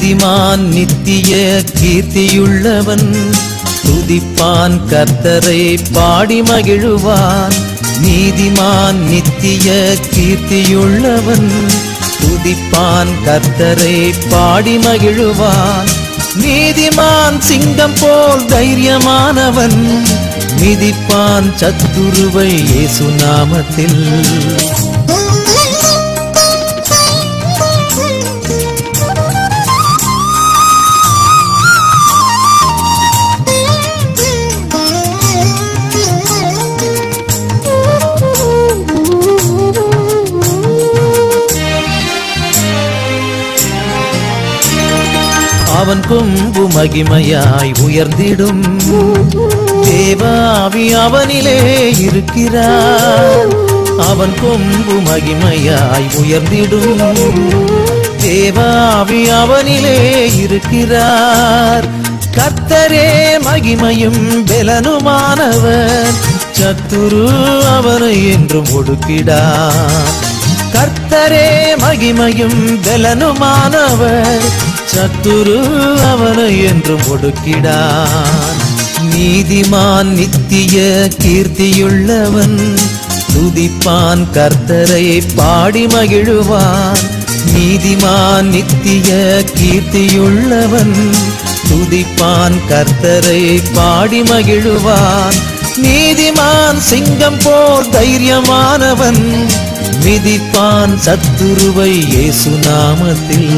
நீதிமான் நித்திய கீர்த்தியுள்ளவன் துதிப்பான் கர்த்தரை பாடி மகிழுவான் நீதிமான் நித்திய கீர்த்தியுள்ளவன் துதிப்பான் கர்த்தரை பாடி மகிழுவான் நீதிமான் சிங்கம் போல் தைரியமானவன் மிதிப்பான் சத்துருவை இயேசு நாமத்தில் அவன் கொம்பு மகிமையாய் உயர்ந்திடும் தேவாவி அவனிலே இருக்கிறார் அவன் கொம்பு மகிமையாய் உயர்ந்திடும் தேவாவி அவனிலே இருக்கிறார் கர்த்தரே மகிமையும் பெலனுமானவர் சத்துரு அவனை என்றும் ஒடுக்கிடார் கர்த்தரே மகிமையும் பெலனுமானவர் சத்துரு அவனை என்றும் ஒடுக்கிடான் நீதிமான் நித்திய கீர்த்தியுள்ளவன் துதிப்பான் கர்த்தரை பாடி மகிழுவான் நீதிமான் நித்திய கீர்த்தியுள்ளவன் துதிப்பான் கர்த்தரை பாடி மகிழுவான் நீதிமான் சிங்கம் போர் தைரியமானவன் மிதிப்பான் சத்துருவை இயேசு நாமத்தில்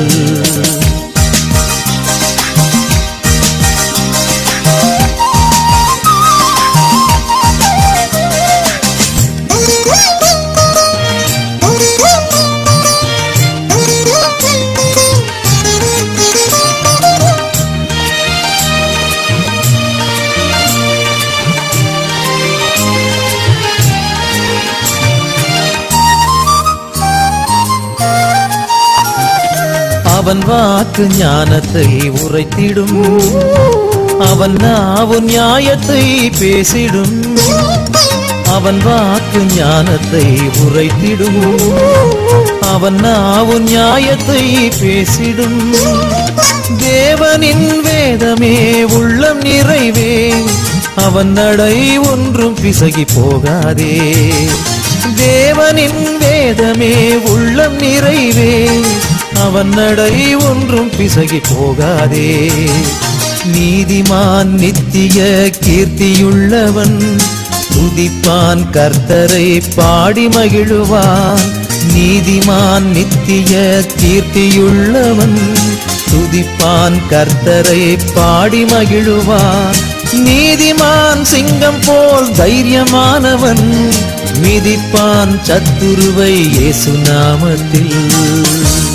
அவன் வாக்கு ஞானத்தை உரைத்திடும் அவன் நாவு நியாயத்தை பேசிடும் அவன் வாக்கு ஞானத்தை உரைத்திடும் அவன் நாவு நியாயத்தை பேசிடும் தேவனின் வேதமே உள்ளம் நிறைவே அவன் நடை ஒன்றும் பிசகி போகாதே தேவனின் வேதமே உள்ளம் நிறைவே அவன் நடை ஒன்றும் பிசகி போகாதே நீதிமான் நித்திய கீர்த்தியுள்ளவன் துதிப்பான் கர்த்தரை பாடி மகிழுவான் நீதிமான் நித்திய கீர்த்தியுள்ளவன் துதிப்பான் கர்த்தரை பாடி மகிழுவான் நீதிமான் சிங்கம் போல் தைரியமானவன் மிதிப்பான் சத்துருவை இயேசு நாமத்தில்